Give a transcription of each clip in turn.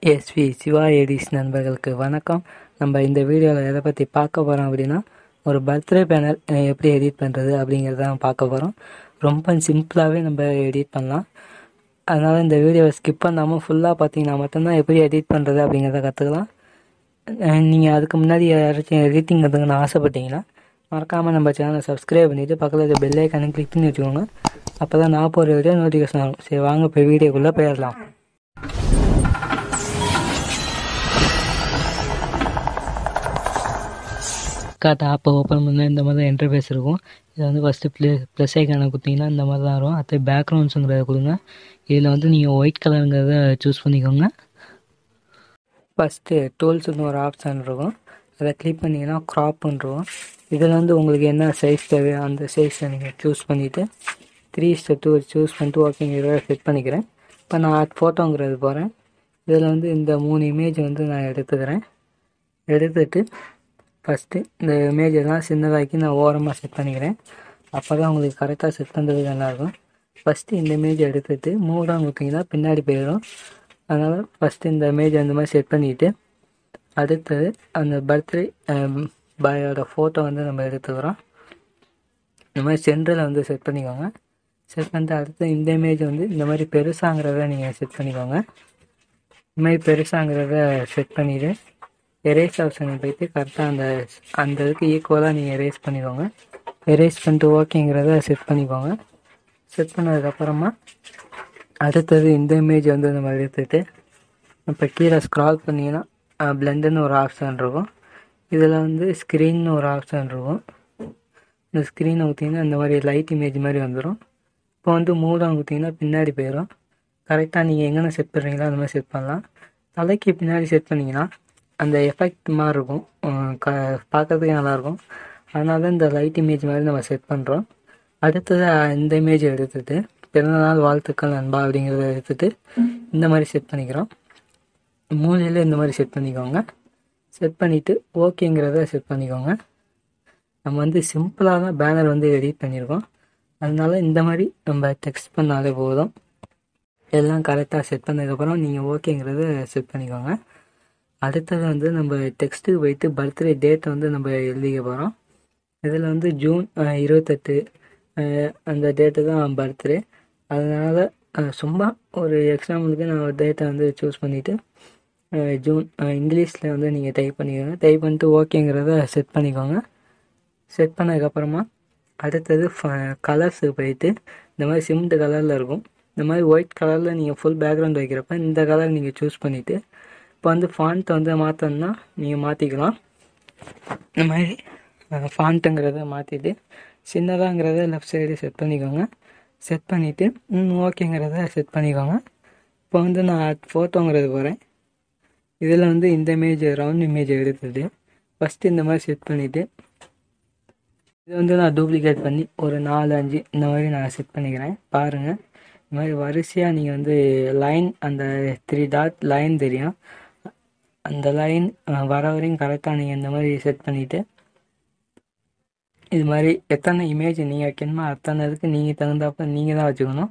SV Siva எடிஸ் நண்பர்களுக்கு வணக்கம் நம்ம இந்த வீடியோவில் எதை பற்றி பார்க்க போகிறோம் அப்படின்னா ஒரு பர்த்டே பேனர் எப்படி எடிட் பண்ணுறது அப்படிங்கிறத தான் பார்க்க போகிறோம் ரொம்ப சிம்பிளாகவே நம்ம எடிட் பண்ணலாம் அதனால் இந்த வீடியோவை ஸ்கிப் பண்ணாமல் ஃபுல்லாக பார்த்தீங்கன்னா மட்டும்தான் எப்படி எடிட் பண்ணுறது அப்படிங்கிறத கற்றுக்கலாம் நீங்கள் அதுக்கு முன்னாடி யாராச்சும் எடிட்டிங் கற்றுக்கணும்னு ஆசைப்பட்டீங்கன்னா மறக்காமல் நம்ம சேனலை சப்ஸ்கிரைப் பண்ணிவிட்டு பக்கத்தில் இருக்க பெல் ஐக்கானை கிளிக் பண்ணி வச்சுக்கோங்க அப்போ தான் நான் போகிற வீடியோ நோட்டிஃபிகேஷன் ஆகும் சரி வாங்க இப்போ வீடியோக்குள்ளே போயிடலாம் கார்ட் ஆப்பை ஓப்பன் பண்ணால் இந்த மாதிரி தான் இன்டர்ஃபேஸ் இருக்கும் இதை வந்து ஃபஸ்ட்டு ப்ளே ப்ளஸ் ஐக்கானை கொடுத்தீங்கன்னா இந்த மாதிரி தான் வரும் அடுத்து பேக்ரவுண்ட்ஸுங்கிறத கொடுங்க இதில் வந்து நீங்கள் ஒயிட் கலருங்கிறத சூஸ் பண்ணிக்கோங்க ஃபஸ்ட்டு டூல்ஸ்னு ஒரு ஆப்ஷன் இருக்கும் அதை கிளிக் பண்ணிங்கன்னா க்ராப்புன்றோம் இதில் வந்து உங்களுக்கு என்ன சைஸ் தேவையோ அந்த சைஸை நீங்கள் சூஸ் பண்ணிவிட்டு த்ரீ ஸ்டெப் டூ சூஸ் பண்ணிட்டு ஓகேங்கிறத செட் பண்ணிக்கிறேன் இப்போ நான் ஃபோட்டோங்கிறது போகிறேன் இதில் வந்து இந்த மூணு இமேஜ் வந்து நான் எடுத்துக்கிறேன் எடுத்துட்டு ஃபஸ்ட்டு இந்த இமேஜ் எல்லாம் சின்னதாக்கி நான் ஓரமாக செட் பண்ணிக்கிறேன் அப்போ தான் உங்களுக்கு கரெக்டாக செட் பண்ணுறது நல்லாயிருக்கும் ஃபஸ்ட்டு இந்த இமேஜ் எடுத்துட்டு மூவ் டவுன் கொடுத்தீங்கன்னா பின்னாடி போயிடும் அதனால் ஃபஸ்ட்டு இந்த இமேஜ் அந்த மாதிரி செட் பண்ணிவிட்டு அடுத்தது அந்த பர்த்டே பாயோட ஃபோட்டோ வந்து நம்ம எடுத்துக்கிறோம் இந்த மாதிரி சென்டரில் வந்து செட் பண்ணிக்கோங்க செட் பண்ணிட்டு அடுத்து இந்த இமேஜ் வந்து இந்த மாதிரி பெருசாங்கிறத நீங்கள் செட் பண்ணிக்கோங்க இந்த மாதிரி பெருசாங்கிறத செட் பண்ணிவிட்டு எரேஸ் ஆப்ஷனுக்கு போயிட்டு கரெக்டாக அந்த அந்த இதுக்கு ஈக்குவலாக நீங்கள் எரேஸ் பண்ணிக்கோங்க எரேஸ் பண்ணிட்டு ஓகேங்கிறத செட் பண்ணிக்கோங்க செட் பண்ணதுக்கப்புறமா அடுத்தது இந்த இமேஜ் வந்து நம்ம எடுத்துகிட்டு இப்போ கீழே ஸ்க்ரால் பண்ணிங்கன்னா பிளெண்டுன்னு ஒரு ஆப்ஷன் இருக்கும் இதில் வந்து ஸ்க்ரீன்னு ஒரு ஆப்ஷன் இருக்கும் இந்த ஸ்க்ரீனை ஊற்றிங்கன்னா இந்த மாதிரி லைட் இமேஜ் மாதிரி வந்துடும் இப்போ வந்து மூடம் ஊற்றிங்கன்னா பின்னாடி போயிடும் கரெக்டாக நீங்கள் எங்கேன செட் பண்ணுறீங்களோ அந்த மாதிரி செட் பண்ணலாம் தலைக்கு பின்னாடி செட் பண்ணிங்கன்னா அந்த எஃபெக்ட் மாதிரி இருக்கும் க பார்க்கறதுக்கே நல்லாயிருக்கும் அதனால தான் இந்த லைட் இமேஜ் மாதிரி நம்ம செட் பண்ணுறோம் அடுத்தது இந்த இமேஜ் எடுத்துகிட்டு பிறந்தநாள் வாழ்த்துக்கள் நண்பா அப்படிங்கிறத எடுத்துகிட்டு இந்த மாதிரி செட் பண்ணிக்கிறோம் மூலையில் இந்த மாதிரி செட் பண்ணிக்கோங்க செட் பண்ணிவிட்டு ஓகேங்கிறத செட் பண்ணிக்கோங்க நம்ம வந்து சிம்பிளாக தான் பேனர் வந்து எடிட் பண்ணியிருக்கோம் அதனால இந்த மாதிரி நம்ம டெக்ஸ்ட் பண்ணாலே போதும் எல்லாம் கரெக்டாக செட் பண்ணதுக்கப்புறம் நீங்கள் ஓகேங்கிறத செட் பண்ணிக்கோங்க அடுத்தது வந்து நம்ம டெக்ஸ்ட்டுக்கு போயிட்டு பர்த்டே டேட் வந்து நம்ம எழுதிக்க போகிறோம் இதில் வந்து ஜூன் இருபத்தெட்டு அந்த டேட்டு தான் பர்த்டே அதனால் சும்மா ஒரு எக்ஸாம்பிளுக்கு நான் டேட்டை வந்து சூஸ் பண்ணிவிட்டு ஜூன் இங்கிலீஷில் வந்து நீங்கள் டைப் பண்ணிக்கோங்க டைப் பண்ணிட்டு ஓகேங்கிறத செட் பண்ணிக்கோங்க செட் பண்ணதுக்கப்புறமா அடுத்தது கலர்ஸுக்கு போயிட்டு இந்த மாதிரி சிமெண்ட் கலரில் இருக்கும் இந்த மாதிரி ஒயிட் கலரில் நீங்கள் ஃபுல் பேக்ரவுண்ட் வைக்கிறப்ப இந்த கலர் நீங்கள் சூஸ் பண்ணிவிட்டு இப்போ வந்து ஃபாண்ட்டை வந்து மாற்றணும்னா நீங்கள் மாற்றிக்கலாம் இந்த மாதிரி ஃபாண்ட்டுங்கிறத மாற்றிட்டு சின்னதாங்கிறத லெஃப்ட் சைடு செட் பண்ணிக்கோங்க செட் பண்ணிவிட்டு ஓகேங்கிறத செட் பண்ணிக்கோங்க இப்போ வந்து நான் ஃபோட்டோங்கிறது போகிறேன் இதில் வந்து இந்த இமேஜ் ரவுண்ட் இமேஜ் எடுத்துட்டு ஃபஸ்ட்டு இந்த மாதிரி செட் பண்ணிவிட்டு இது வந்து நான் டூப்ளிகேட் பண்ணி ஒரு நாலு அஞ்சு இந்த மாதிரி நான் செட் பண்ணிக்கிறேன் பாருங்கள் இந்த மாதிரி வரிசையாக நீங்கள் வந்து லைன் அந்த த்ரீ டாட் லைன் தெரியும் அந்த லைன் வர வரையும் கரெக்டாக நீங்கள் இந்த மாதிரி செட் பண்ணிவிட்டு இது மாதிரி எத்தனை இமேஜ் நீங்கள் வைக்கணுமோ அத்தனை இதுக்கு நீங்கள் தகுந்தாப்ப நீங்கள் தான் வச்சுக்கணும்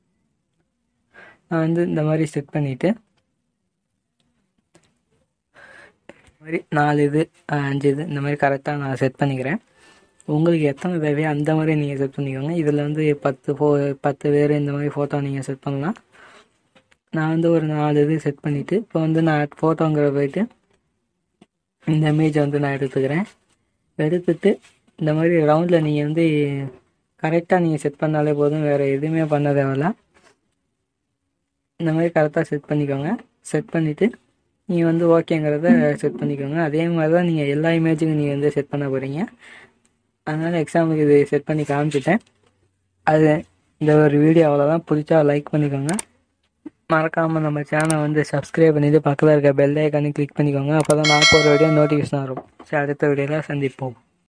நான் வந்து இந்த மாதிரி செட் பண்ணிவிட்டு இந்த மாதிரி நாலு இது அஞ்சு இது இந்த மாதிரி கரெக்டாக நான் செட் பண்ணிக்கிறேன் உங்களுக்கு எத்தனை தேவையோ அந்த மாதிரி நீங்கள் செட் பண்ணிக்கோங்க இதில் வந்து பத்து ஃபோ பத்து பேர் இந்த மாதிரி ஃபோட்டோ நீங்கள் செட் பண்ணலாம் நான் வந்து ஒரு நாலு இது செட் பண்ணிவிட்டு இப்போ வந்து நான் ஃபோட்டோங்கிற போயிட்டு இந்த இமேஜை வந்து நான் எடுத்துக்கிறேன் எடுத்துட்டு இந்த மாதிரி ரவுண்டில் நீங்கள் வந்து கரெக்டாக நீங்கள் செட் பண்ணாலே போதும் வேறு எதுவுமே பண்ண தேவையில்ல இந்த மாதிரி கரெக்டாக செட் பண்ணிக்கோங்க செட் பண்ணிவிட்டு நீங்கள் வந்து ஓகேங்கிறத செட் பண்ணிக்கோங்க அதே மாதிரி தான் நீங்கள் எல்லா இமேஜுக்கும் நீங்கள் வந்து செட் பண்ண போகிறீங்க அதனால் எக்ஸாம்பிளுக்கு இது செட் பண்ணி காமிச்சிட்டேன் அது இந்த ஒரு வீடியோ அவ்வளோதான் பிடிச்சா லைக் பண்ணிக்கோங்க மறக்காமல் நம்ம சேனலை வந்து சப்ஸ்கிரைப் பண்ணிவிட்டு பக்கத்தில் இருக்க பெல் ஐக்கானு கிளிக் பண்ணிக்கோங்க அப்போ தான் நான் போகிற வீடியோ நோட்டிஃபிகேஷன் வரும் சரி அடுத்த வீடியோவில் சந்திப்போம்